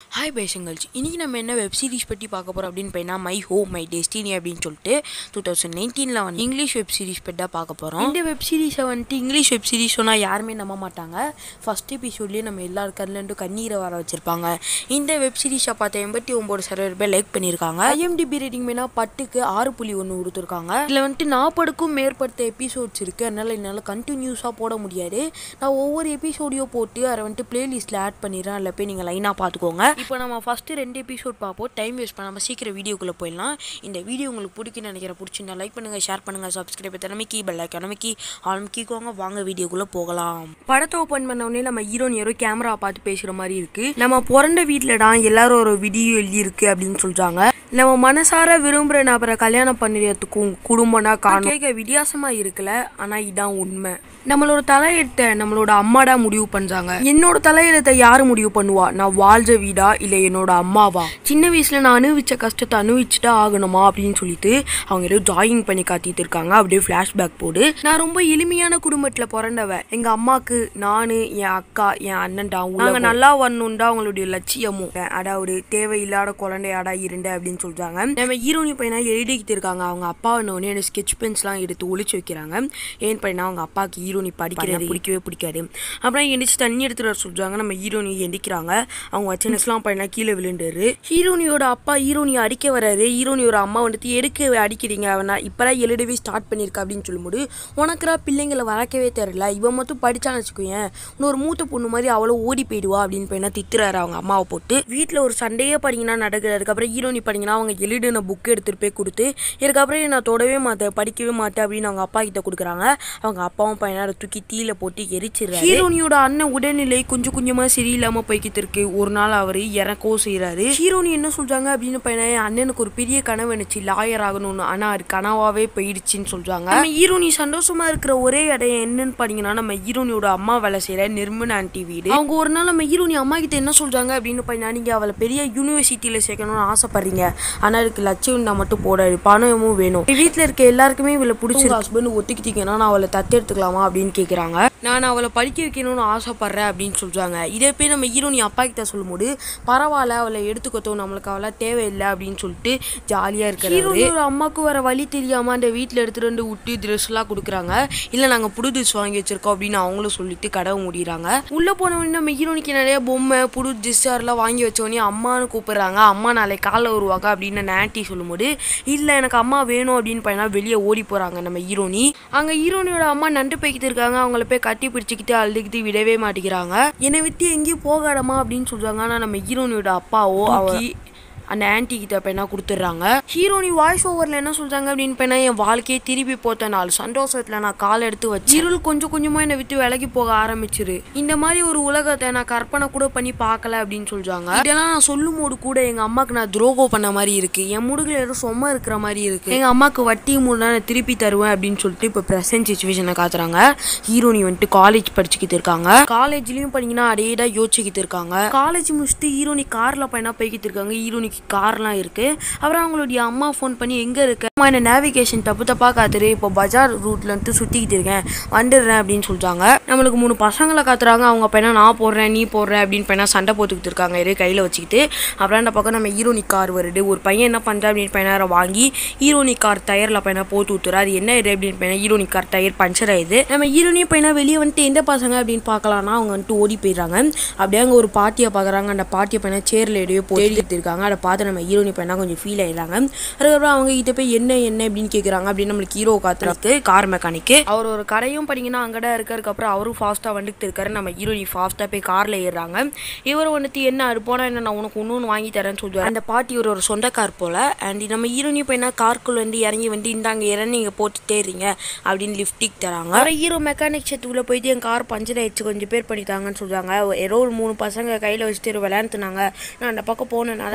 hi பேசுங்கள்ஸ் இன்றைக்கி நம்ம என்ன வெப் சீரிஸ் பற்றி பார்க்க போகிறோம் அப்படின்னு போயினா மை ஹோம் மை டெஸ்டினி அப்படின்னு சொல்லிட்டு டூ தௌசண்ட் நைன்டீனில் வந்து இங்கிலீஷ் வெப் சீரிஸ் பற்றி தான் பார்க்க போகிறோம் இந்த வெப் சீரிஸை வந்துட்டு இங்கிலீஷ் வெப் சீரிஸ் சொன்னால் யாருமே நம்ப மாட்டாங்க ஃபஸ்ட் எபிசோட்லேயே நம்ம எல்லார் கண்ணிலேருந்து கண்ணீரை வர வச்சுருப்பாங்க இந்த வெப் சீரிஸை பார்த்த எண்பத்தி ஒம்பது சதவீத பேர் லைக் பண்ணியிருக்காங்க ஐஎம்டிபி ரேட்டிங் வேணா பட்டுக்கு ஆறு புள்ளி ஒன்று கொடுத்துருக்காங்க இதில் வந்துட்டு நாற்பதுக்கும் மேற்பட்ட எபிசோட்ஸ் இருக்குது அதனால் என்னால் கண்டினியூஸாக போட முடியாது நான் ஒவ்வொரு எபிசோடையும் போட்டு அதை வந்துட்டு பிளேலிஸ்ட்டில் ஆட் பண்ணிடுறேன் அதில் போய் நீங்கள் லைனாக பார்த்துக்கோங்க இப்போ நம்ம ஃபஸ்ட்டு ரெண்டு எபிசோட் பார்ப்போம் டைம் வேஸ்ட் பண்ணாமல் சீக்கிரம் வீடியோக்குள்ளே போயிடலாம் இந்த வீடியோ உங்களுக்கு பிடிக்குன்னு நினைக்கிற பிடிச்சிருந்தா லைக் பண்ணுங்கள் ஷேர் பண்ணுங்கள் சப்ஸ்கிரைப் திறமைக்கி பெல் ஐக்கானமைக்கி ஆரம்பிக்கோங்க வாங்க வீடியோக்குள்ளே போகலாம் படத்தை ஓப்பன் பண்ண உடனே நம்ம ஹீரோன் யாரோ கேமரா பார்த்து பேசுகிற மாதிரி இருக்குது நம்ம பிறந்த வீட்டில் தான் எல்லாரும் ஒரு வீடியோ எழுதியிருக்கு அப்படின்னு சொல்கிறாங்க நம்ம மனசார விரும்புகிற நபரை கல்யாணம் பண்ணுறதுக்கும் குடும்பம்னா காரணம் கேட்க வித்தியாசமாக இருக்குல்ல ஆனால் இதான் உண்மை நம்மளோட தலையெழுத்தை நம்மளோட அம்மாடா முடிவு பண்றாங்க என்னோட தலையெழுத்தை யாரு முடிவு பண்ணுவா நான் வாழ்ற வீடா இல்ல என்னோட அம்மாவா சின்ன வயசுல நான் அனுபவிச்ச கஷ்டத்தை அனுபவிச்சுட்டா ஆகணுமா அப்படின்னு சொல்லிட்டு அவங்க ஏதோ டிராயிங் பண்ணி காட்டிட்டு இருக்காங்க அப்படியே ஃபிளாஷ்பேக் போடு நான் ரொம்ப எளிமையான குடும்பத்துல பிறந்தவ எங்க அம்மாக்கு நானு என் அக்கா என் அண்ணன் தான் நாங்க நல்லா வரணும்டா அவங்களுடைய லட்சியமும் அதாவது தேவையில்லாத குழந்தையாடா இருந்த அப்படின்னு சொல்றாங்க நம்ம ஹீரோனி பையனா எழுதிக்கிட்டு இருக்காங்க அவங்க அப்பா உடனே எனக்கு ஸ்கெச் பென்ஸ்லாம் எடுத்து ஒளிச்சு வைக்கிறாங்க ஏன் பையனா அவங்க அப்பாவுக்கு ஹீரோனி படிக்கிறது பிடிக்கவே பிடிக்காது அப்புறம் எந்திரிச்சு தண்ணி எடுத்துட்டு வர சொல்றாங்க நம்ம ஹீரோனி எந்திக்கிறாங்க அவங்க வச்சனஸ்லாம் பையனா கீழே விழுந்துரு ஹீரோனியோட அப்பா ஹீரோனியை அடிக்க வராரு ஹீரோனியோட அம்மா வந்துட்டு எடுக்க அடிக்கிறீங்க அவனா இப்பதான் எழுதவே ஸ்டார்ட் பண்ணியிருக்கா அப்படின்னு சொல்லும்போது உனக்குறா பிள்ளைங்களை வளர்க்கவே தெரியல இவன் மட்டும் படிச்சான்னு வச்சுக்கோயேன் இன்னொரு மூத்த பொண்ணு மாதிரி அவளோ ஓடி போயிடுவா அப்படின்னு பையனா திட்டுறாரு அவங்க அம்மாவை போட்டு வீட்டில் ஒரு சண்டையே படிங்கன்னா நடக்குது அதுக்கப்புறம் ஹீரோனி படிங்கன்னா அவங்க எழுதின புக் எடுத்துட்டு போய் கொடுத்து இதுக்கப்புறம் நான் தொடவே மாட்டேன் படிக்கவே மாட்டேன் அப்படின்னு அவங்க அப்பா கிட்ட கொடுக்குறாங்க அவங்க அப்பாவும் பையனை அதை தூக்கி தீயில போட்டு எரிச்சிடுறாரு ஹீரோனியோட அண்ணன் உடல்நிலை கொஞ்சம் கொஞ்சமா சரியில்லாம போய்கிட்டு இருக்கு ஒரு நாள் அவர் இறக்கவும் செய்யறாரு ஹீரோனி என்ன சொல்றாங்க அப்படின்னு பையனை என் அண்ணனுக்கு ஒரு பெரிய கனவு நினைச்சு லாயர் ஆகணும்னு ஆனா அது கனவாவே போயிடுச்சுன்னு சொல்றாங்க நம்ம ஹீரோனி சந்தோஷமா இருக்கிற ஒரே இடம் என்னன்னு பாத்தீங்கன்னா நம்ம ஹீரோனியோட அம்மா வேலை செய்யற நிர்மன் ஆண்டி வீடு அவங்க ஒரு நாள் நம்ம ஹீரோனி அம்மா கிட்ட என்ன சொல்றாங்க அப்படின்னு பையனா நீங்க அவளை பெரிய யூனிவர்சிட்டியில சேர்க்கணும்னு ஆசைப்படுறீங்க ஆனா அதுக்கு லட்சியம் நான் மட்டும் போடாது பணமும் வேணும் வீட்டுல இருக்க எல்லாருக்குமே இவளை பிடிச்சிருக்கு ஹஸ்பண்ட் ஒத்துக்கிட்டீங்கன்னா நான் அவளை தத்து எடுத்துக்கலாமா அப்படின்னு கேட்குறாங்க நான் அவளை படிக்க வைக்கணும்னு ஆசைப்படுறேன் அப்படின்னு சொல்கிறாங்க இதே போய் நம்ம ஹீரோனி அப்பா கிட்ட சொல்லும்போது பரவாயில்ல அவளை எடுத்துக்கட்டும் நம்மளுக்கு அவளை தேவையில்லை அப்படின்னு சொல்லிட்டு ஜாலியாக இருக்கிற ஹீரோனியோட அம்மாவுக்கு வர வழி தெரியாமல் அந்த வீட்டில் எடுத்துகிட்டு வந்து விட்டு ட்ரெஸ்லாம் கொடுக்குறாங்க இல்லை நாங்கள் புது ட்ரெஸ் வாங்கி வச்சிருக்கோம் அப்படின்னு அவங்களும் சொல்லிட்டு கடவை முடிகிறாங்க உள்ளே போனவொடனே நம்ம ஹீரோனிக்கு நிறைய பொம்மை புது ட்ரெஸ் எல்லாம் வாங்கி வச்சோடனே அம்மான்னு கூப்பிடுறாங்க அம்மா நாளைக்கு காலைல வருவாங்க அப்படின்னு நாட்டி சொல்லும்போது இல்லை எனக்கு அம்மா வேணும் அப்படின்னு பையனா வெளியே ஓடி போகிறாங்க நம்ம ஹீரோனி அங்கே ஹீரோனியோட அம்மா நண்டு போய்கிட்டு இருக்காங்க அவங்கள போய் கட்டி பிடிச்சிக்கிட்டு அழுதுகிட்டு விடவே மாட்டேங்கிறாங்க என்னை விட்டு எங்கேயும் போகாதமா அப்படின்னு சொல்றாங்க ஆனால் நம்ம ஹீரோனியோட அப்பாவோ அவ அந்த ஆன்டி கிட்ட பையனா கொடுத்துட்றாங்க ஹீரோனி வாய்ஸ் ஓவரில் என்ன சொல்றாங்க அப்படின்னு பையனா என் வாழ்க்கையை திருப்பி போத்த நாள் சந்தோஷத்தில் நான் கால் எடுத்து வச்சு இருள் கொஞ்சம் கொஞ்சமாக என்னை விட்டு விலகி போக ஆரம்பிச்சிரு இந்த மாதிரி ஒரு உலகத்தை நான் கற்பனை கூட பண்ணி பார்க்கல அப்படின்னு சொல்றாங்க இதெல்லாம் நான் சொல்லும் போது கூட எங்கள் அம்மாக்கு நான் துரோகம் பண்ண மாதிரி இருக்கு என் முடுகில் ஏதோ சொம்ம இருக்கிற மாதிரி இருக்கு எங்கள் அம்மாக்கு வட்டி மூணு நான் திருப்பி தருவேன் அப்படின்னு சொல்லிட்டு இப்போ ப்ரெசன்ட் சுச்சுவேஷனை காத்துறாங்க ஹீரோனி வந்துட்டு காலேஜ் படிச்சுக்கிட்டு இருக்காங்க காலேஜ்லயும் பண்ணீங்கன்னா அதே தான் யோசிச்சுக்கிட்டு இருக்காங்க காலேஜ் முடிச்சுட்டு ஹீரோனி கார்ல பையனா போய்கிட்டு இருக்காங்க ஹீரோனிக்கு கார்லாம் இருக்கு அப்புறம் அவங்களுடைய அம்மா ஃபோன் பண்ணி எங்க இருக்க அம்மா என்ன நேவிகேஷன் தப்பு தப்பா காத்துரு இப்போ பஜார் ரூட்ல இருந்து சுத்திக்கிட்டு இருக்கேன் வந்துடுறேன் அப்படின்னு சொல்றாங்க நம்மளுக்கு மூணு பசங்களை காத்துறாங்க அவங்க பையனா நான் போடுறேன் நீ போடுற அப்படின்னு பையனா சண்டை போட்டுக்கிட்டு இருக்காங்க இதே கையில வச்சுக்கிட்டு அப்புறம் அந்த பக்கம் நம்ம ஹீரோனி கார் வருது ஒரு பையன் என்ன பண்றா அப்படின்னு பையனார வாங்கி ஹீரோனி கார் டயர்ல பையனா போட்டு விட்டுறா அது என்ன இது அப்படின்னு பையனா ஹீரோனி கார் டயர் பஞ்சர் ஆயிடுது நம்ம ஹீரோனி பையனா வெளியே வந்துட்டு எந்த பசங்க அப்படின்னு பார்க்கலாம்னா அவங்க வந்துட்டு ஓடி போயிடுறாங்க அப்படியே அங்கே ஒரு பாட்டியை பார்க்குறாங்க அந்த பாட்டியை பையனா சேர்ல எடையோ போட்டு இருக்காங்க அதை பார்த்து நம்ம ஹீரோனி பையனா கொஞ்சம் ஃபீல் ஆயிடுறாங்க அதுக்கப்புறம் அவங்க கிட்ட போய் என்ன என்ன அப்படின்னு கேட்குறாங்க அப்படின்னு நம்மளுக்கு ஹீரோ காத்துறது கார் மெக்கானிக்கு அவர் ஒரு கடையும் படிங்கன்னா அங்கடா இருக்கிறதுக்கு அப்புறம் அவரும் ஃபாஸ்ட்டாக வந்துட்டு இருக்காரு நம்ம ஹீரோனி ஃபாஸ்ட்டாக போய் காரில் ஏறுறாங்க இவர் வந்துட்டு என்ன அது போனால் என்ன நான் உனக்கு இன்னொன்று வாங்கி தரேன்னு சொல்லுவார் அந்த பாட்டி ஒரு ஒரு சொந்தக்கார் போல அண்ட் நம்ம ஹீரோனி பையனா கார்க்குள்ள வந்து இறங்கி வந்து இந்தாங்க இறங்கி நீங்கள் போட்டு தேடுறீங்க அப்படின்னு லிஃப்டிக் தராங்க அப்புறம் ஹீரோ மெக்கானிக் செட்டுக்குள்ளே போயிட்டு என் கார் பஞ்சர் ஆயிடுச்சு கொஞ்சம் பேர் பண்ணிட்டாங்கன்னு சொல்றாங்க ஏதோ ஒரு மூணு பசங்க கையில் வச்சுட்டு விளையாண்டுனாங்க நான் அந்த பக்கம் போனேன் வண்டி கிட்ட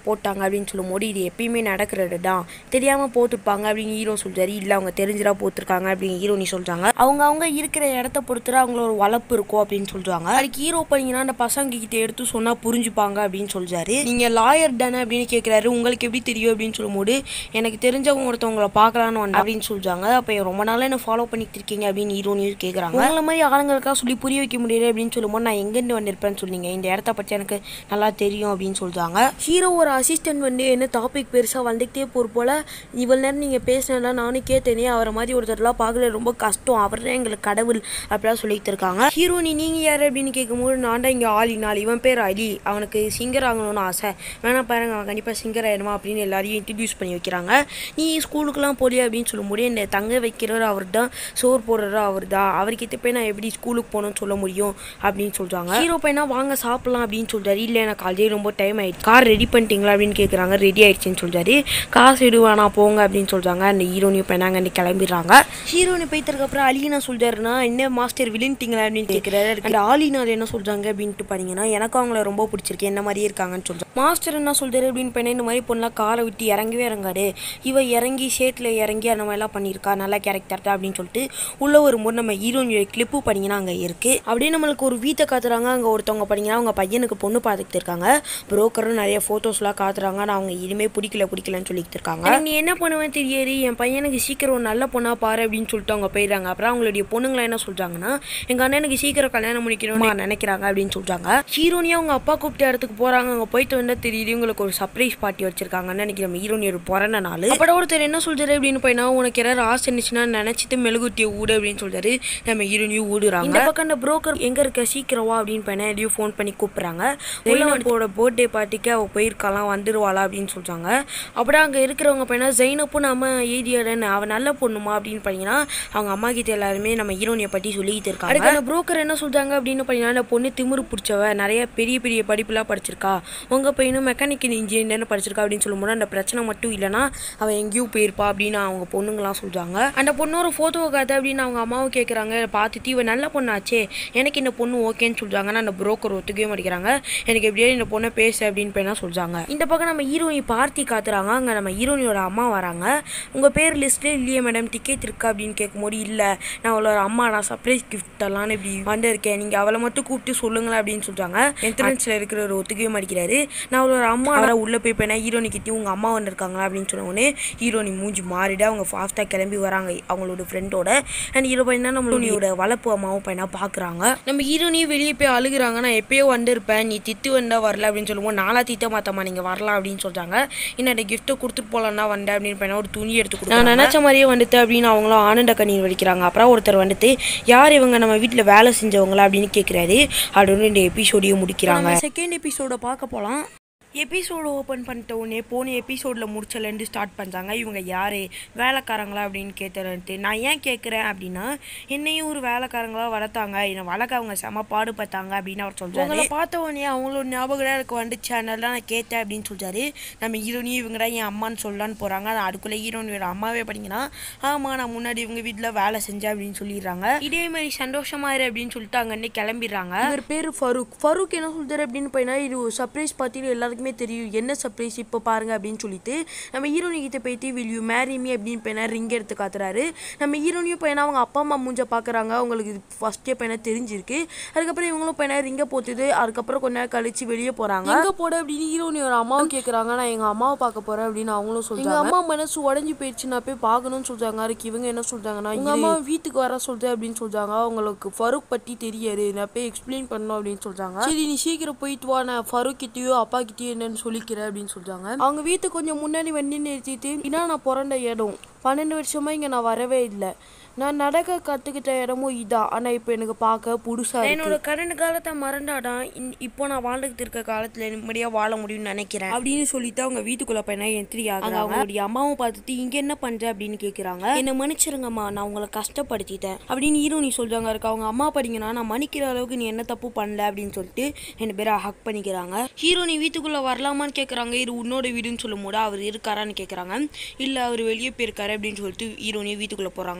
போட்டாங்க அப்படின்னு சொல்லும்போது இது எப்பயுமே நடக்கிறது தான் தெரியாமல் போட்டிருப்பாங்க அப்படின்னு ஹீரோ சொல்றாரு இல்லை அவங்க தெரிஞ்சுதான் போட்டிருக்காங்க அப்படின்னு ஹீரோனி சொல்கிறாங்க அவங்க அவங்க இருக்கிற இடத்த பொறுத்துற அவங்களோட வளர்ப்பு இருக்கும் அப்படின்னு சொல்றாங்க அதுக்கு ஹீரோ பண்ணீங்கன்னா அந்த பசங்க கிட்ட எடுத்து சொன்னால் புரிஞ்சுப்பாங்க அப்படின்னு சொல்றாரு நீங்கள் லாயர் தானே அப்படின்னு கேட்குறாரு உங்களுக்கு எப்படி தெரியும் அப்படின்னு சொல்லும்போது எனக்கு தெரிஞ்சவங்க ஒருத்தவங்களை பார்க்கலான்னு வந்தேன் அப்படின்னு சொல்றாங்க அப்போ ரொம்ப நாளாக என்ன ஃபாலோ பண்ணிட்டு இருக்கீங்க அப்படின்னு ஹீரோனி கேட்குறாங்க உங்களை மாதிரி ஆளுங்களுக்காக சொல்லி புரிய வைக்க முடியல அப்படின்னு சொல்லும்போது நான் எங்கேருந்து வந்திருப்பேன்னு சொன்னீங்க இந்த இடத்த பற்றி எனக்கு நல்லா தெரியும் அப்படின்னு சொல்றாங்க ஹீரோ ஒரு அசிஸ்டன்ட் வந்து என்ன டாபிக் பெருசாக வந்துக்கிட்டே போகிற போல் இவ்வளோ நேரம் நீங்கள் பேசினா நானும் கேட்டேனே அவரை மாதிரி ஒருத்தர்லாம் பார்க்கல ரொம்ப கஷ்டம் அவர் தான் எங்களுக்கு கடவுள் அப்படிலாம் சொல்லிட்டு இருக்காங்க ஹீரோனி நீங்கள் யார் அப்படின்னு கேட்கும்போது நான் தான் இங்கே ஆலி நாள் இவன் பேர் அலி அவனுக்கு சிங்கர் ஆகணும்னு ஆசை வேணா பாருங்க அவன் கண்டிப்பாக சிங்கர் ஆயிடுமா அப்படின்னு எல்லாரையும் இன்ட்ரடியூஸ் பண்ணி வைக்கிறாங்க நீ ஸ்கூலுக்குலாம் போலியா அப்படின்னு சொல்லும்போது என்னை தங்க வைக்கிறவர் அவர் தான் சோறு போடுறவர் அவர் தான் அவர்கிட்ட போய் நான் எப்படி ஸ்கூலுக்கு போகணும்னு சொல்ல முடியும் அப்படின்னு சொல்கிறாங்க ஹீரோ பையனா வாங்க சாப்பிடலாம் அப்படின்னு சொல்றாரு இல்லை எனக்கு ஆல்ரெடி ரொம்ப டைம் ஆயிடுச்சு கார் ரெடி பண்ணிட்டீங்களா அப்படின்னு கேட்குறாங்க ரெடி ஆயிடுச்சுன்னு சொல்றாரு காசு எடுவானா போங்க அப்படின்னு சொல்கிறாங்க அந்த ஹீரோனி பையனாங்க அன்னைக்கு கிளம்பிடுறாங்க ஹீரோனி போய்த்ததுக்கு அப்புறம் அலினா சொல்றாருன்னா என்ன மாஸ்டர் விழுந்துட்டீங்களா அப்படின்னு கேட்குறாரு அந்த ஆலினால் என்ன சொல்றாங்க அப்படின்ட்டு பாத்தீங்கன்னா எனக்கு அவங்கள ரொம்ப பிடிச்சிருக்கு என்ன மாதிரியே இருக்காங்கன்னு சொல்றாங்க மாஸ்டர் என்ன சொல்றாரு அப்படின்னு பண்ண இந்த மாதிரி பொண்ணெலாம் காரை விட்டு இறங்கவே இறங்காரு இவ இறங்கி ஷேட்டில் இறங்கி அந்த மாதிரிலாம் பண்ணியிருக்கா நல்ல கேரக்டர் தான் அப்படின்னு சொல்லிட்டு உள்ள வரும்போது நம்ம ஹீரோனியோட கிளிப்பு பண்ணிங்கன்னா அங்கே இருக்கு அப்படியே நம்மளுக்கு ஒரு வீட்டை காத்துறாங்க அங்கே ஒருத்தவங்க பண்ணிங்கன்னா அவங்க பையனுக்கு பொண்ணு பார்த்துக்கிட்டு இருக்காங்க புரோக்கரும் நிறைய ஃபோட்டோஸ்லாம் காத்துறாங்க ஆனால் அவங்க இனிமே பிடிக்கல பிடிக்கலன்னு சொல்லிட்டு இருக்காங்க எனக்கு நீ என்ன பண்ணுவேன் தெரியாது என் பையனுக்கு சீக்கிரம் ஒரு நல்ல பொண்ணா பாரு அப்படின்னு சொல்லிட்டு அவங்க போயிடுறாங்க அப்புறம் அவங்களுடைய பொண்ணுங்களை என்ன சொல்றாங்கன்னா எங்க அண்ணனுக்கு சீக்கிரம் கல்யாணம் முடிக்கணும்னு நினைக்கிறாங்க அப்படின்னு சொல்றாங்க ஹீரோனியா அவங்க அப்பா கூப்பிட்ட இடத்துக்கு போறாங்க அங்க போயிட்டு வந்தா தெரியுது இவங்களுக்கு ஒரு சர்ப்ரைஸ் பார்ட்டி வச்சிருக்காங்கன்னு நினைக்கிற நம்ம ஹீரோனியோட பிறந்த நாள் அப்புறம் ஒருத்தர் என்ன சொல்றாரு அப்படின்னு போயினா உனக்கு யாராவது ஆசை இருந்துச்சுன்னா நினைச்சிட்டு மெழுகுத்திய ஊடு அப்படின்னு சொல்றாரு நம்ம ஹீரோனியும் ஊடுறாங்க இந்த பக்கம் அந்த புரோக்கர் எங்க இருக்க சீக்கிரம் வா அப்படின்னு பையனை எதையும் ஃபோன் பண்ணி கூப்பிடுறாங்க ஜெயினப்போட பர்த்டே பார்ட்டிக்கு அவ போயிருக்காலாம் வந்துருவாளா அப்படின்னு சொல்றாங்க அப்படியே அங்க இருக்கிறவங்க பையனா ஜெயினப்பும் நம்ம ஏரியாலன்னு அவ நல்ல பொண்ணுமா அப்படின்னு பார்த்தீங்கன்னா அவங்க அம்மா கிட்ட எல்லாருமே நம்ம ஹீரோனியை பற்றி சொல்லிக்கிட்டு இருக்காங்க அதுக்கு அந்த புரோக்கர் என்ன சொல்றாங்க அப்படின்னு பார்த்தீங்கன்னா அந்த பொண்ணு திமிரு பிடிச்சவ நிறைய பெரிய பெரிய படிப்புலாம் படிச்சிருக்கா உங்க பையனும் மெக்கானிக்கல் இன்ஜினியர்னு படிச்சிருக்கா அப்படின்னு சொல்லும்போது அந்த பிரச்சனை மட்டும் இல்லைன்னா அவன் எங்கேயும் போயிருப்பா அப்படின்னு அவங்க பொண்ணுங்களாம் சொல்றாங்க அந்த பொண்ணோட ஃபோட்டோவை காத்து அப்படின்னு அவங்க அம்மாவும் கேட்குறாங்க பார்த்துட்டு இவன் நல்ல பொண்ணாச்சே எனக்கு இந்த பொண்ணு ஓகேன்னு சொல்றாங்கன்னா அந்த புரோக்கர் ஒத்துக்கவே மாட்டேங்கிறாங்க எனக்கு எப்படியே இந்த பொண்ணை பேசு அப்படின்னு போய் சொல்றாங்க இந்த பக்கம் நம்ம ஹீரோனி பார்த்தி காத்துறாங்க அங்கே நம்ம ஹீரோனியோட அம்மா வராங்க உங்க பேர் லிஸ்ட்ல இல்லையே மேடம் டிக்கெட் இருக்கா அப்படின்னு கேட்கும்போது இல்லை நான் அவளோட அம்மா நான் சர்ப்ரைஸ் கிஃப்ட் எல்லாம் இப்படி வந்திருக்கேன் நீங்கள் அவளை மட்டும் கூப்பிட்டு சொல்லுங்களேன் அப்படின்னு சொல்றாங்க என்ட்ரன்ஸில் இருக்கிறவர் ஒத்துக்கவே மாட்டேங்கிறாரு நான் அவளோட அம்மா நான் உள்ளே போய் போயினா ஹீரோனி கிட்டே உங்கள் அம்மா வந்திருக்காங்களா அப்படின்னு சொன்ன உடனே ஹீரோனி மூஞ்சி மாறிட அவங்க ஃபாஸ்ட்டாக கிளம்பி வராங்க அவங்களோட ஃப்ரெண்டோட அண்ட் ஹீரோ பையனா நம்மளோட வளர்ப்பு அம்மாவும் பையனா பார்க்குறாங்க நம்ம ஹீரோனியும் வெளியே போய் அழுகுறாங்க நான் எப்பயோ வந்திருப்பேன் நீ திட்டு வந்தா வரல அப்படின்னு சொல்லுவோம் நாளா திட்ட மாத்தம்மா நீங்கள் வரலாம் அப்படின்னு சொல்கிறாங்க என்னோட கிஃப்ட்டை கொடுத்துட்டு போகலான்னா வந்தேன் அப்படின்னு பையனா ஒரு துணி எடுத்து கொடுத்து நான் நினச்ச மாதிரியே வந்துட்டு அப்படின்னு அவங்களும் ஆனந்த கண்ணீர் வடிக்கிறாங்க அப்புறம் ஒருத்தர் வந்துட்டு யார் இவங்க நம்ம வீட்டில் வேலை செஞ்சவங்களா அப்படின்னு கேட்குறாரு அப்படின்னு இந்த எபிசோடையும் முடிக்கிறாங்க செகண்ட் எபிசோட பார்க்க போகலாம் எபிசோடு ஓப்பன் பண்ணிட்ட உடனே போன எபிசோடில் முடிச்சலேருந்து ஸ்டார்ட் பண்ணுறாங்க இவங்க யார் வேலைக்காரங்களா அப்படின்னு கேட்டுறேன்ட்டு நான் ஏன் கேட்குறேன் அப்படின்னா என்னையும் ஒரு வேலைக்காரங்களா வளர்த்தாங்க என்னை வளர்க்க அவங்க செம பாடுபட்டாங்க அப்படின்னு அவர் சொல்கிறாரு உங்களை பார்த்த உடனே அவங்களோட ஞாபகம் எனக்கு வந்துச்சு அதனால தான் நான் கேட்டேன் அப்படின்னு சொல்கிறாரு நம்ம ஹீரோனி இவங்க தான் என் அம்மான்னு சொல்லலான்னு போகிறாங்க ஆனால் அதுக்குள்ளே ஹீரோனியோட அம்மாவே பார்த்தீங்கன்னா ஆமாம் நான் முன்னாடி இவங்க வீட்டில் வேலை செஞ்சேன் அப்படின்னு சொல்லிடுறாங்க இதே மாதிரி சந்தோஷமா இரு அப்படின்னு சொல்லிட்டு அங்கேருந்து கிளம்பிடுறாங்க இவர் பேர் ஃபருக் ஃபருக் என்ன சொல்றாரு அப்படின்னு போயினா இது ஒரு சர்ப்ரைஸ் பார்ட்டியில் எல்லாருக்குமே தெரியும் என்ன சர்ப்ரைஸ் இப்போ பாருங்க அப்படின்னு சொல்லிட்டு நம்ம ஹீரோனி கிட்ட போயிட்டு வில் யூ மேரி மீ அப்படின்னு பையனா ரிங் எடுத்து காத்துறாரு நம்ம ஹீரோனியும் பையனா அவங்க அப்பா அம்மா மூஞ்ச பார்க்குறாங்க அவங்களுக்கு இது ஃபர்ஸ்டே பையனா தெரிஞ்சிருக்கு அதுக்கப்புறம் இவங்களும் பையனா ரிங்க போட்டுட்டு அதுக்கப்புறம் கொஞ்ச நேரம் கழிச்சு வெளியே போறாங்க எங்க போட அப்படின்னு ஹீரோனியோட அம்மாவும் கேட்குறாங்க நான் எங்க அம்மாவை பார்க்க போறேன் அப்படின்னு அவங்களும் சொல்றாங்க எங்க அம்மா மனசு உடஞ்சி போயிடுச்சு நான் போய் பார்க்கணும்னு சொல்றாங்க அதுக்கு இவங்க என்ன சொல்றாங்கன்னா எங்க அம்மா வீட்டுக்கு வர சொல்றேன் அப்படின்னு சொல்றாங்க அவங்களுக்கு ஃபருக் பத்தி தெரியாது நான் போய் எக்ஸ்பிளைன் பண்ணணும் அப்படின்னு சொல்றாங்க சரி நீ சீக்கிரம் போயிட்டு வா நான் ஃபருக் கிட்டயோ அப்பா கிட்டயோ என்னன்னு சொல்லிக்கிறேன் அப்படின்னு சொல்றாங்க அவங்க வீட்டுக்கு கொஞ்சம் முன்னாடி வண்டி நிறுத்திட்டு இதான் நான் பிறந்த இடம் பன்னெண்டு வருஷமா இங்க நான் வரவே இல்லை நான் நடக்க கற்றுக்கிட்ட இடமும் இதான் ஆனால் இப்போ எனக்கு பார்க்க புதுசா என்னோட கடந்த காலத்தை மறந்தாதான் இன்- இப்போ நான் வாழ்ந்துகிட்டு இருக்க காலத்தில் நிம்மதியாக வாழ முடியும்னு நினைக்கிறேன் அப்படின்னு சொல்லிட்டு அவங்க வீட்டுக்குள்ள பையனா என்ட்ரி ஆகுறாங்க அவங்களுடைய அம்மாவும் பார்த்துட்டு இங்க என்ன பண்ற அப்படின்னு கேக்குறாங்க என்ன மன்னிச்சிருங்கம்மா நான் உங்களை கஷ்டப்படுத்திட்டேன் அப்படின்னு ஹீரோனி சொல்றாங்க இருக்கு அவங்க அம்மா படிங்கன்னா நான் மன்னிக்கிற அளவுக்கு நீ என்ன தப்பு பண்ணல அப்படின்னு சொல்லிட்டு ரெண்டு பேரை ஹக் பண்ணிக்கிறாங்க ஹீரோனி வீட்டுக்குள்ள வரலாமான்னு கேக்குறாங்க இது உன்னோட வீடுன்னு சொல்லும் போது அவர் இருக்காரான்னு கேக்குறாங்க இல்ல அவர் வெளியே போயிருக்காரு அப்படின்னு சொல்லிட்டு ஹீரோனி வீட்டுக்குள்ள போறாங்க வீட்டுக்குள்ள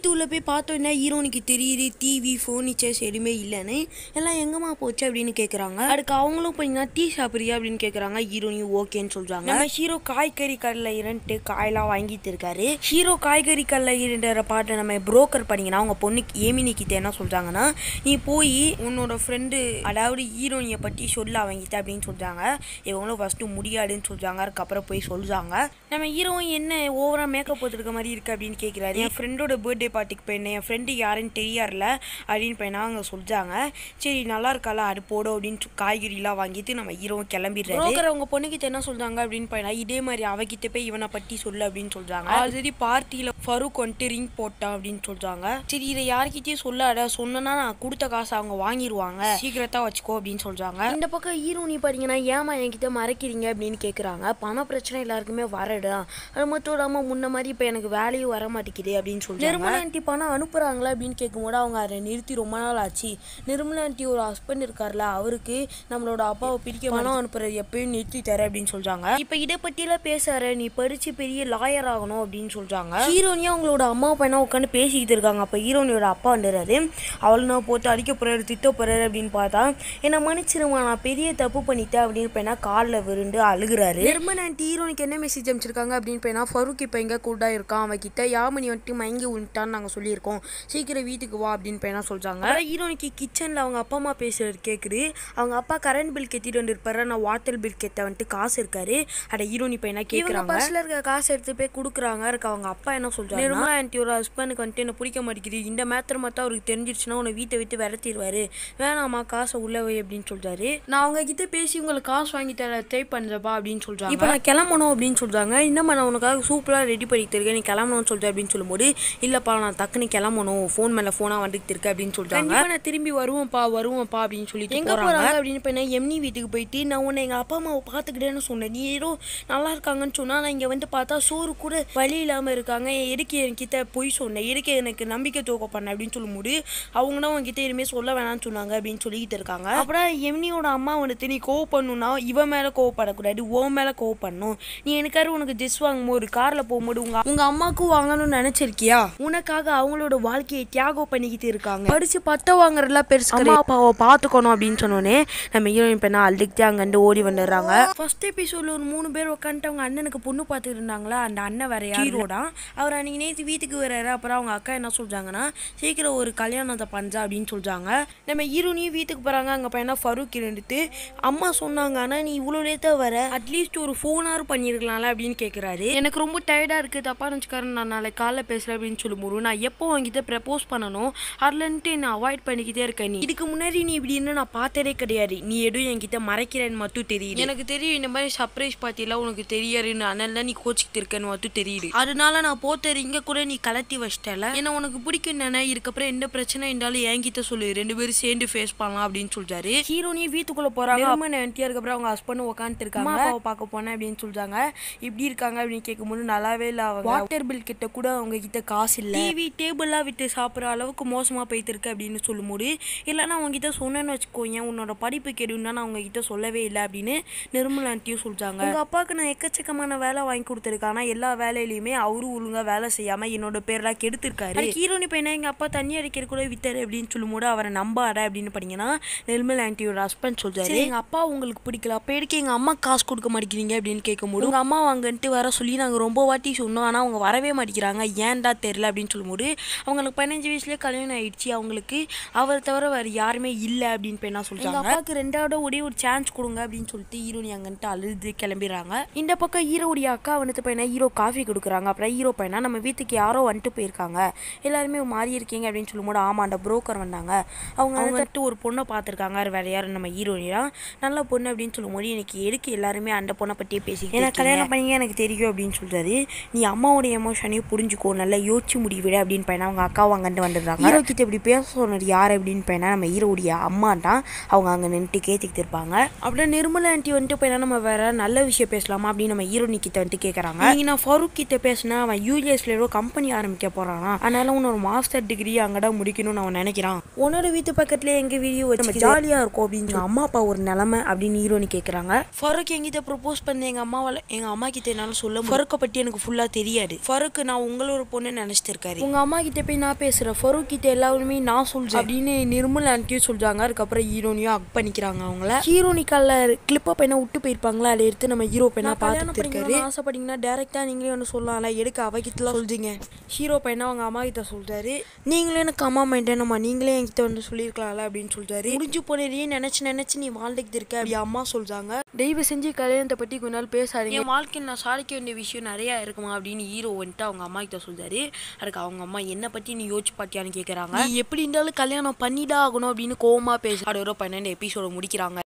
வீட்டுக்குள்ள போய் பார்த்தோன்னா ஹீரோனுக்கு தெரியுது டிவி ஃபர்னிச்சர்ஸ் எதுவுமே இல்லைன்னு எல்லாம் எங்கம்மா போச்சு அப்படின்னு கேட்குறாங்க அதுக்கு அவங்களும் பார்த்தீங்கன்னா டீ சாப்பிட்றியா அப்படின்னு கேட்குறாங்க ஹீரோனையும் ஓகேன்னு சொல்றாங்க நம்ம ஹீரோ காய்கறி கடையில் இருந்துட்டு காயெல்லாம் வாங்கிட்டு இருக்காரு ஹீரோ காய்கறி கடையில் இருன்ற பாட்டை நம்ம புரோக்கர் பண்ணீங்கன்னா அவங்க பொண்ணுக்கு ஏமினி கிட்ட என்ன சொல்றாங்கன்னா நீ போய் உன்னோட ஃப்ரெண்டு அதாவது ஹீரோனியை பற்றி சொல்ல அவங்கிட்ட அப்படின்னு சொல்றாங்க இவங்களும் ஃபஸ்ட்டு முடியாதுன்னு சொல்றாங்க அதுக்கப்புறம் போய் சொல்றாங்க நம்ம ஹீரோவும் என்ன ஓவரா மேக்கப் போட்டுருக்க மாதிரி இருக்கு அப்படின்னு கேட்குறாரு என் ஃப்ரெண்டோட பர்த்டே பார்ட்டிக்கு போயிருந்தேன் என் ஃப்ரெண்டு யாருன்னு தெரியாருல அப்படின்னு போய் அவங்க சொல்றாங்க சரி நல்லா இருக்கால அது போடும் அப்படின்னு சொ- காய்கறிலாம் வாங்கிட்டு நம்ம ஹீரோவும் கிளம்பிடுறாரு broker அவங்க பொண்ணுக்கிட்ட என்ன சொல்றாங்க அப்படின்னு போயினா இதே மாதிரி அவகிட்ட போய் இவனை பற்றி சொல்லு அப்படின்னு சொல்றாங்க ஆல்ரெடி பார்ட்டியில ஃபருக் வந்துட்டு ரிங் போட்டான் அப்படின்னு சொல்றாங்க சரி இதை யார்கிட்டயும் சொல்லாத சொன்னா நான் கொடுத்த காசை அவங்க வாங்கிடுவாங்க சீக்கிரத்தா வச்சுக்கோ அப்படின்னு சொல்றாங்க இந்த பக்கம் ஹீரோ நீ பாத்தீங்கன்னா ஏமா என்கிட்ட மறைக்கிறீங்க அப்படின்னு கேக்குறாங்க பண பிரச்சனை எல்லாருக்குமே வரடா அது மட்டும் இல்லாம முன்ன மாதிரி இப்ப எனக்கு வேலையும் வர மாட்டேங்குது அப்படின்னு சொல்றாங்க நிர்மலா ஆண்டி பணம் அனுப்புறாங்களா அப்படின்னு கேட்கும்போது அவங்க அதை நிறுத்தி ரொம்ப நாள் ஆச்சு நிர்மலா ஆண்டி ஒரு ஹஸ்பண்ட் இருக்கார்ல அவருக்கு நம்மளோட அப்பாவை பிடிக்க பணம் அனுப்புறது எப்பயும் நிறுத்தி தர அப்படின்னு சொல்றாங்க இப்ப இதை பத்தியெல்லாம் பேசாரு நீ படிச்சு பெரிய லாயர் ஆகணும் அப்படின்னு சொல்றாங்க ஹீரோனியா அவங்களோட அம்மா பையனா உட்காந்து பேசிக்கிட்டு இருக்காங்க அப்ப ஹீரோனியோட அப்பா வந்துடுறாரு அவள் நான் போட்டு அடிக்க போறாரு திட்ட போறாரு அப்படின்னு பார்த்தா என்ன மன்னிச்சிருமா நான் பெரிய தப்பு பண்ணிட்டேன் அப்படின்னு போயினா காலில் விருண்டு அழுகுறாரு நிர்மன் ஆண்டி ஹீரோனுக்கு என்ன மெசேஜ் அமைச்சிருக்காங்க அப்படின்னு போயினா ஃபருக் இப்போ எங்க கூட இருக்கான் அவகிட்ட யாமனி வந்துட்டு மயங்கி விட்டான்னு நாங்கள் சொல்லியிருக்கோம் சீக்கிரம் வீட்டுக்கு வா அப்படின்னு போயினா சொல்றாங்க அப்புறம் ஹீரோனுக்கு கிச்சனில் அவங்க அப்பா அம்மா பேசுறது கேட்குது அவங்க அப்பா கரண்ட் பில் கட்டிட்டு வந்துருப்பாரு நான் வாட்டர் பில் கெட்ட வந்துட்டு காசு இருக்காரு அட ஹீரோனி பையனா கேட்குறாங்க பஸ்ல இருக்க காசு எடுத்து போய் கொடுக்குறாங்க இருக்கு அவங்க அப்பா என்ன சொல்றாங்க நிர்மலா ஆண்டியோட ஹஸ்பண்டுக்கு வந்துட்டு என்ன பிடிக்க மாட்டேங்குது இந்த மேத்தர் மட்டும் அவருக்கு தெரிஞ்சிருச்சுன்னா உன்னை வீட்டை விட்டு விரட்டிடுவாரு வேணாமா காசை உள்ள வை அப்படின்னு சொல்றாரு நான் அவங்க கிட்ட பேசி உங்களுக்கு காசு வாங்கி தர ட்ரை பண்றப்பா அப்படின்னு சொல்றாங்க இப்போ நான் கிளம்பணும் அப்படின்னு சொல்றாங்க இன்னும் நான் உனக்காக சூப்பரா ரெடி பண்ணிட்டு இருக்கேன் நீ கிளம்பணும்னு சொல்றேன் அப்படின்னு சொல்லும்போது இல்லப்பா நான் டக்குன்னு கிளம்பணும் ஃபோன் மேல ஃபோனா வந்துட்டு இருக்கு அப்படின்னு சொல்றாங்க கண்டிப்பா நான் திரும்பி வருவேன்ப்பா வருவேன்ப்பா அப்படின்னு சொல்லிட்டு எங்க போறாங்க அப்படின்னு போய் நான் எம்னி வீட்டுக்கு போயிட்டு நான் உன்னை எங்க அப்பா அம்மாவை பாத்துக்கிட்டேன்னு சொன்னேன் நீ ஏதோ நல்லா இருக்காங்கன்னு சொன்னா நான் இங்க வந்து பார்த்தா சோறு கூட வழி இல்லாம இருக்காங்க எதுக்கு என்கிட்ட பொய் சொன்னேன் எதுக்கு எனக்கு நம்பிக்கை தூக்க பண்ண அப்படின்னு சொல்லும்போது அவங்க தான் உங்ககிட்ட எதுவுமே சொல்ல வேணாம்னு சொன்னாங்க அப்படின்னு சொல்லிட்டு இருக்காங்க அப்புறம் எம்னியோட அம்மா வந்துட்டு நீ கோவப்படணும்னா இவன் மேல கோவப்படக்கூடாது உன் மேல கோவப்படணும் நீ எனக்காரு உனக்கு ட்ரெஸ் வாங்கும்போது ஒரு கார்ல போகும்போது உங்க உங்க அம்மாவுக்கும் வாங்கணும்னு நினைச்சிருக்கியா உனக்காக அவங்களோட வாழ்க்கையை தியாகம் பண்ணிக்கிட்டு இருக்காங்க படிச்சு பத்த வாங்குறதுலாம் பெருசு அம்மா அப்பாவை பாத்துக்கணும் அப்படின்னு சொன்னோன்னே நம்ம ஹீரோயின் பெண்ணா அழுதுகிட்டே அங்கிருந்து ஓடி வந்துடுறாங்க ஃபர்ஸ்ட் எபிசோட்ல ஒரு மூணு பேர் உட்காந்துட்டு அவங்க அண்ணனுக்கு பொண்ணு பார்த்துட்டு இருந்தாங்களா அந்த அண்ணன் வேற ஹீரோ தான் அவர் அன்னைக்கு நேற்று வீட்டுக்கு வர்றாரு அப்புறம் அவங்க அக்கா என்ன சொல்றாங்கன்னா சீக்கிரம் ஒரு கல்யாணத்தை பண்றா அப்படின்னு சொல்றாங்க நம்ம ஹீரோனியும் வீட்டுக்கு போறாங்க அங்க பையனா ஃபருக் இருந்துட்டு அம்மா சொன்னாங்க ஆனா நீ இவ்வளோ லேட்டா வர அட்லீஸ்ட் ஒரு ஃபோனாரு பண்ணியிருக்கலாம்ல அப்படின்னு கேட்குறாரு எனக்கு ரொம்ப டயர்டா இருக்கு தப்பா நினச்சிக்காரு நான் நாளைக்கு காலைல பேசுறேன் அப்படின்னு சொல்லும்போது நான் எப்போ உங்ககிட்ட ப்ரப்போஸ் பண்ணணும் அதுலன்ட்டு என்ன அவாய்ட் பண்ணிக்கிட்டே இருக்கேன் நீ இதுக்கு முன்னாடி நீ இப்படி இன்னும் நான் பார்த்ததே கிடையாது நீ எதுவும் என்கிட்ட மறைக்கிறேன்னு மட்டும் தெரியுது எனக்கு தெரியும் இந்த மாதிரி சர்ப்ரைஸ் பார்ட்டிலாம் உனக்கு தெரியாதுன்னு அதனால நீ கோச்சிக்கிட்டு இருக்கேன்னு மட்டும் தெரியுது அதனால நான் போத்தர் இங்க கூட நீ கலத்தி வச்சிட்டல என்ன உனக்கு பிடிக்கும் தானே இதுக்கப்புறம் எந்த பிரச்சனை இருந்தாலும் என்கிட்ட சொல்லு ரெண்டு பேரும் சேர்ந்து ஃபேஸ் பண்ணலாம் அப்படின்னு சொல்றாரு ஹீரோனியும் வீட்டுக்குள்ள போறாங்க அம்மா ஆன்ட்டியா அதுக்கப்புறம் அவங்க ஹஸ்பண்டும் உட்காந்துட்டு இருக்காங்க அப்பாவை பார்க்க போனேன் அப்படின்னு சொல்றாங்க இப்படி இருக்காங்க அப்படின்னு கேட்கும்போது நல்லாவே இல்ல அவங்க வாட்டர் பில் கிட்ட கூட அவங்க கிட்ட காசு இல்ல டிவி டேபிள்லாம் விட்டு சாப்பிடுற அளவுக்கு மோசமா போயிட்டு இருக்கு அப்படின்னு சொல்லும்போது இல்லைன்னா அவங்க கிட்ட சொன்னேன்னு வச்சுக்கோங்க உன்னோட படிப்பு கெடுன்னா நான் அவங்க கிட்ட சொல்லவே இல்லை அப்படின்னு நிர்மலா ஆண்டியும் சொல்றாங்க உங்க அப்பாவுக்கு நான் எக்கச்சக்கமான வேலை வாங்கி கொடுத்துருக்கேன் ஆனா எல்லா வேலையிலயுமே அவரும் ஒழுங்கா வேலை செய்யாம என்னோட பேர்லாம் கெடுத்திருக்காரு ஹீரோனி பையனா எங்க அப்பா தண்ணி அடிக்கிற கூட வித்தாரு அப்படின்னு சொல்லும்போது அவரை நம்பாட அப்படின்னு பண்ணீங்கன்னா நிர்மல் ஆண்டியோட ஹஸ்பண்ட் சொல்றாரு எங்க அப்பா உங்களுக்கு பிடிக்கல அப்ப எதுக்கு எங்க அம்மா காசு கொடுக்க மாட்டேங்கிறீங்க அப்படின்னு கேட்கும்போது உங்க அம்மா வாங்கன்ட்டு வர சொல்லி நாங்க ரொம்ப வாட்டி சொன்னோம் ஆனா அவங்க வரவே மாட்டேங்கிறாங்க ஏன்டா தெரியல அப்படின்னு சொல்லும்போது அவங்களுக்கு பதினஞ்சு வயசுலயே கல்யாணம் ஆயிடுச்சு அவங்களுக்கு அவரை தவிர வேற யாருமே இல்ல அப்படின்னு போய் என்ன சொல்றாங்க அப்பாவுக்கு ரெண்டாவது ஒரே ஒரு சான்ஸ் கொடுங்க அப்படின்னு சொல்லிட்டு ஹீரோனி அங்கன்ட்டு அழுது கிளம்பிடுறாங்க இந்த பக்கம் ஹீரோடைய அக்கா வந்துட்டு பையனா ஹீரோ காஃபி கொடுக்குறாங்க அப்புறம் ஹீரோ பையனா நம்ம வீட்டுக்கு யாரோ வந்துட்டு போயிருக்காங்க எல்லாருமே மாறி இருக்கீங்க அப்படின்னு சொல்லும்போது ஆமாண்ட புரோக்கர் வந்தாங்க அவங்க வந்துட்டு ஒரு பொண்ணை பார்த்துருக்காங்க அது வேற யாரும் நம்ம ஹீரோனியா நல்ல பொண்ணு அப்படின்னு சொல்லும்போது எனக்கு எதுக்கு எல்லாருமே அந்த பொண்ணை பற்றியே பேசி ஏன்னா கல்யாணம் பண்ணி எனக்கு தெரியும் அப்படின்னு சொல்றாரு நீ அம்மாவோட எமோஷனையும் புரிஞ்சுக்கோ நல்லா யோசிச்சு முடிவிட அப்படின்னு பையனா அவங்க அக்கா அங்கிட்டு வந்துடுறாங்க ஹீரோ கிட்ட இப்படி பேச சொன்னது யார் அப்படின்னு பையனா நம்ம ஹீரோடைய அம்மா தான் அவங்க அங்கே நின்றுட்டு கேட்டுக்கிட்டு இருப்பாங்க அப்படியே நிர்மலா ஆண்டி வந்துட்டு பையனா நம்ம வேற நல்ல விஷயம் பேசலாமா அப்படின்னு நம்ம ஹீரோனி கிட்ட வந்துட்டு கேட்குறாங்க நீங்க நான் ஃபருக் கிட்ட பேசினா அவன் யூஎஸ்ல ஏதோ கம்பெனி ஆரம்பிக்க போறானா அதனால உன்னோட மாஸ்டர் டிகிரி அங்கதான் முடிக்கணும்னு அவன் நினைக்கிறான் உன்னோட வீட்டு பக்கத்துல எங்க வீடியோ வச்சு ஜாலியா இருக்கும் அப்படின்னு சொல்லி அம்மா அப்பா ஒரு நிலைமை அப்படின்னு ஹீரோனி கேட்குறாங்க ஃபருக் என்கிட்ட ப்ரொபோஸ் பண்ண எங்க அம்மாவால எங்க அம்மா கிட்ட என்னால சொல்ல ஃபருக்கை பத்தி எனக்கு ஃபுல்லா தெரியாது ஃபருக் நான் உங்களோட பொண்ணு நினைச்சிட்டு இருக்காரு சொல்றாரு உங்க அம்மா கிட்ட போய் நான் பேசுறேன் ஃபரூக் கிட்ட எல்லாருமே நான் சொல்றேன் அப்படின்னு நிர்மல் ஆண்டியும் சொல்றாங்க அதுக்கப்புறம் ஹீரோனியும் அக் பண்ணிக்கிறாங்க அவங்கள ஹீரோனிக்கால கிளிப்பா பையனை விட்டு போயிருப்பாங்களா அதை எடுத்து நம்ம ஹீரோ பையனா பார்த்துட்டு இருக்காரு ஆசைப்பட்டீங்கன்னா டேரக்டா நீங்களே ஒன்று சொல்லலாம்ல எடுக்க அவகிட்டலாம் சொல்றீங்க ஹீரோ பையனை அவங்க அம்மா கிட்ட சொல்றாரு நீங்களே எனக்கு அம்மா மைண்டேனம்மா நீங்களே என்கிட்ட வந்து சொல்லியிருக்கலாம்ல அப்படின்னு சொல்றாரு முடிஞ்சு போனதையே நினைச்சு நினைச்சு நீ வாழ்ந்துக்கிட்டு இருக்க அப்படி அம்மா சொல்றாங்க தயவு செஞ்சு கல்யாணத்தை பத்தி கொஞ்ச நாள் பேசாதீங்க என் வாழ்க்கையில் நான் சாதிக்க வேண்டிய விஷயம் நிறைய இருக்குமா அப்படின்னு ஹீரோ வந்துட்டு அவங்க அம்மா கிட்ட சொல்றாரு அதுக்கு அவங்க அம்மா என்ன பத்தி நீ யோசிச்சு பார்த்தியான்னு கேட்குறாங்க நீ எப்படி இருந்தாலும் கல்யாணம் பண்ணிதான் ஆகணும் அப்படின்னு கோவமா பேச அதோட பன்னெண்டு எபிசோட முடிக்கிறாங்க